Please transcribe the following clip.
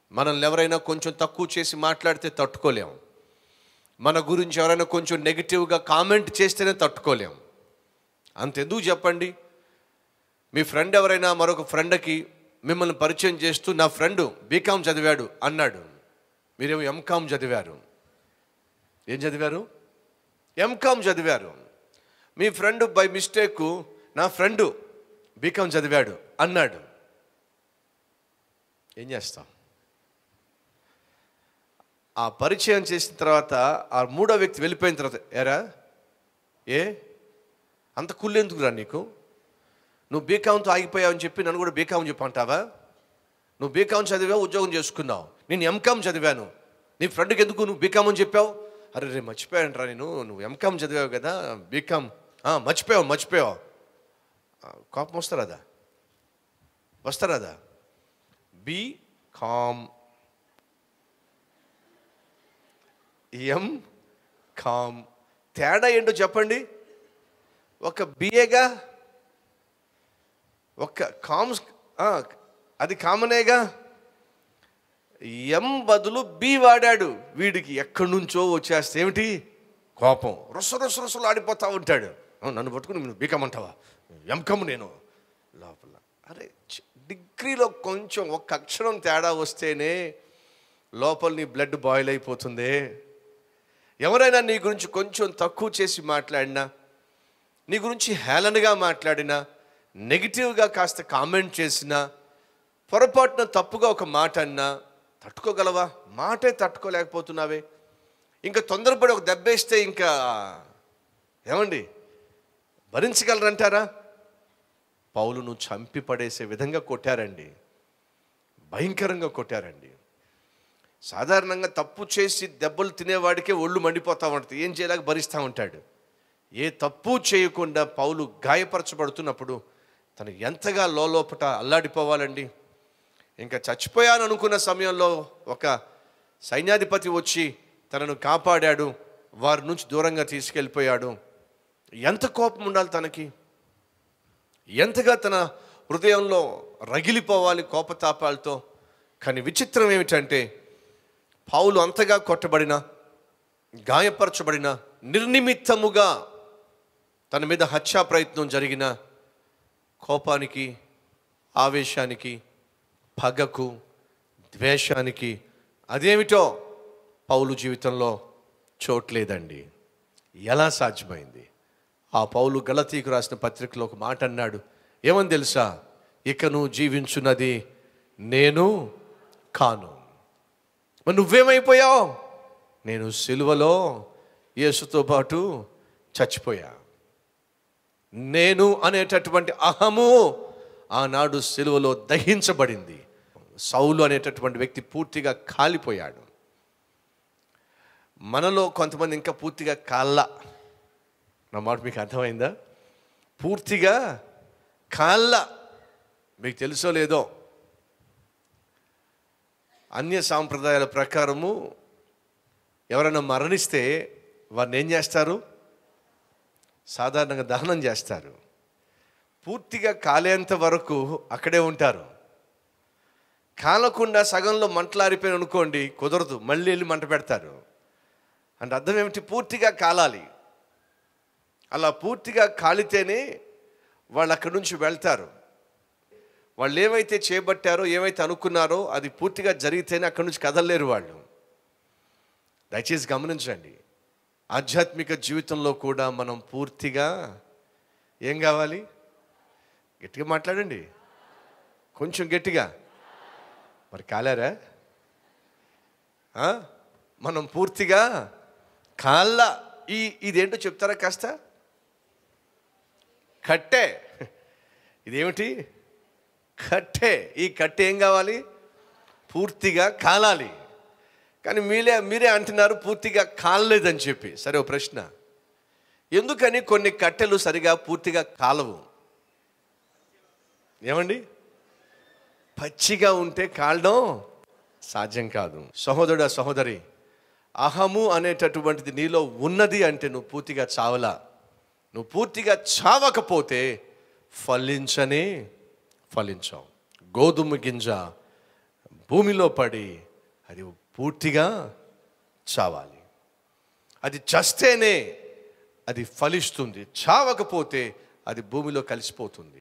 మనల్ని ఎవరైనా కొంచెం తక్కువ చేసి మాట్లాడితే తట్టుకోలేం మన గురించి ఎవరైనా కొంచెం నెగిటివ్గా కామెంట్ చేస్తేనే తట్టుకోలేం అంతెందుకు చెప్పండి మీ ఫ్రెండ్ ఎవరైనా మరొక ఫ్రెండ్కి మిమ్మల్ని పరిచయం చేస్తూ నా ఫ్రెండ్ బీకామ్ చదివాడు అన్నాడు మీరేమో ఎంకామ్ చదివారు ఏం చదివారు ఎంకామ్ చదివారు మీ ఫ్రెండ్ బై మిస్టేక్ నా ఫ్రెండ్ బీకామ్ చదివాడు అన్నాడు ఏం చేస్తాం ఆ పరిచయం చేసిన తర్వాత ఆ మూడో వ్యక్తి వెళ్ళిపోయిన తర్వాత ఎరా ఏ అంత కుళ్ళెందుకురా నీకు నువ్వు బీకామ్తో ఆగిపోయావని చెప్పి నన్ను కూడా బీకామ్ చెప్పు అంటావా నువ్వు బీకామ్ చదివావు ఉద్యోగం చేసుకున్నావు నేను ఎంకామ్ చదివాను నీ ఫ్రెండ్కి ఎందుకు నువ్వు బీకామ్ అని చెప్పావు అరే రే మర్చిపోయానంట్రా నేను నువ్వు ఎంకామ్ చదివావు కదా బీకామ్ ఆ, మర్చిపోయావు మర్చిపోయావు ఆ, కోపం వస్తారాదా వస్తారాదా బీ కామ్ ఎం కామ్ తేడా ఏంటో చెప్పండి ఒక బిఏగా ఒక కామ్స్ ఆ, అది కామనేగా ఎం బదులు బి వాడాడు వీడికి ఎక్కడి నుంచో వచ్చేస్తే ఏమిటి కోపం రుస రుస రుసలు ఆడిపోతా ఉంటాడు "ఆ, నన్ను పట్టుకుని నువ్వు బీకమంటావా ఎంకము నేను లోపల అరే చి- డిగ్రీలో కొంచెం ఒక అక్షరం తేడా వస్తేనే లోపల నీ బ్లడ్ బాయిల్ అయిపోతుంది ఎవరైనా నీ గురించి కొంచెం తక్కువ చేసి మాట్లాడినా నీ గురించి హేళనగా మాట్లాడినా నెగిటివ్గా కాస్త కామెంట్ చేసినా పొరపాటున తప్పుగా ఒక మాట అన్నా తట్టుకోగలవా మాటే తట్టుకోలేకపోతున్నావే ఇంకా తొందరపడి ఒక దెబ్బేస్తే ఇంకా ఏమండి భరించగలరంటారా పౌలును చంపి పడేసే విధంగా కొట్టారండి భయంకరంగా కొట్టారండి సాధారణంగా తప్పు చేసి దెబ్బలు తినేవాడికే ఒళ్ళు మండిపోతా ఉంటుంది ఏం చేయలేక భరిస్తూ ఉంటాడు ఏ తప్పు చేయకుండా పౌలు గాయపరచబడుతున్నప్పుడు తను ఎంతగా లోపట అల్లాడిపోవాలండి ఇంకా చచ్చిపోయాను అనుకున్న సమయంలో ఒక సైన్యాధిపతి వచ్చి తనను కాపాడాడు వారి నుంచి దూరంగా తీసుకెళ్ళిపోయాడు ఎంత కోపం ఉండాలి తనకి ఎంతగా తన హృదయంలో రగిలిపోవాలి కోపతాపాలతో కానీ విచిత్రం ఏమిటంటే పౌలు అంతగా కొట్టబడిన గాయపరచబడిన నిర్నిమిత్తముగా తన మీద హత్యా ప్రయత్నం జరిగిన కోపానికి ఆవేశానికి పగకు ద్వేషానికి అదేమిటో పౌలు జీవితంలో చోట్లేదండి ఎలా సాధ్యమైంది ఆ పౌలు గలతీకు రాసిన పత్రికలో ఒక మాట అన్నాడు ఏమని తెలుసా ఇక నువ్వు జీవించున్నది నేను కాను మరి నువ్వేమైపోయావు నేను సిలువలో యేసుతో పాటు చచ్చిపోయా నేను అనేటటువంటి అహము ఆనాడు సిలువలో దహించబడింది సౌలు అనేటటువంటి వ్యక్తి పూర్తిగా కాలిపోయాడు మనలో కొంతమంది ఇంకా పూర్తిగా కాళ్ళ నా మాట మీకు అర్థమైందా పూర్తిగా కాళ్ళ మీకు తెలుసో లేదో అన్య సాంప్రదాయాల ప్రకారము ఎవరైనా మరణిస్తే వారిని ఏం చేస్తారు సాధారణంగా దహనం చేస్తారు పూర్తిగా కాలేంత వరకు అక్కడే ఉంటారు కాలకుండా సగంలో మంటలారిపోయిన అనుకోండి కుదరదు మళ్ళీ వెళ్ళి మంట పెడతారు అంటే అర్థం ఏమిటి పూర్తిగా కాలాలి అలా పూర్తిగా కాలితేనే వాళ్ళు అక్కడి నుంచి వెళ్తారు వాళ్ళు ఏమైతే చేపట్టారో ఏమైతే అనుకున్నారో అది పూర్తిగా జరిగితేనే అక్కడి నుంచి కదలలేరు వాళ్ళు దయచేసి గమనించండి ఆధ్యాత్మిక జీవితంలో కూడా మనం పూర్తిగా ఏం కావాలి గట్టిగా మాట్లాడండి కొంచెం గట్టిగా మరి కాలారా ఆ? మనం పూర్తిగా కాళ్ళ ఈ ఇదేంటో చెప్తారా కాస్త కట్టే ఇదేమిటి కట్టే ఈ కట్టె ఏం కావాలి పూర్తిగా కాలాలి కానీ మీరే మీరే అంటున్నారు పూర్తిగా కాలలేదని చెప్పి సరే ఓ ప్రశ్న ఎందుకని కొన్ని కట్టెలు సరిగా పూర్తిగా కాలవు ఏమండి పచ్చిగా ఉంటే కాలడం సాధ్యం కాదు సహోదరుడు సహోదరి అహము అనేటటువంటిది నీలో ఉన్నది అంటే నువ్వు పూర్తిగా చావలా నువ్వు పూర్తిగా చావకపోతే ఫలించనే ఫలించావు గోధుమ గింజ భూమిలో పడి అది పూర్తిగా చావాలి అది చస్తేనే అది ఫలిస్తుంది చావకపోతే అది భూమిలో కలిసిపోతుంది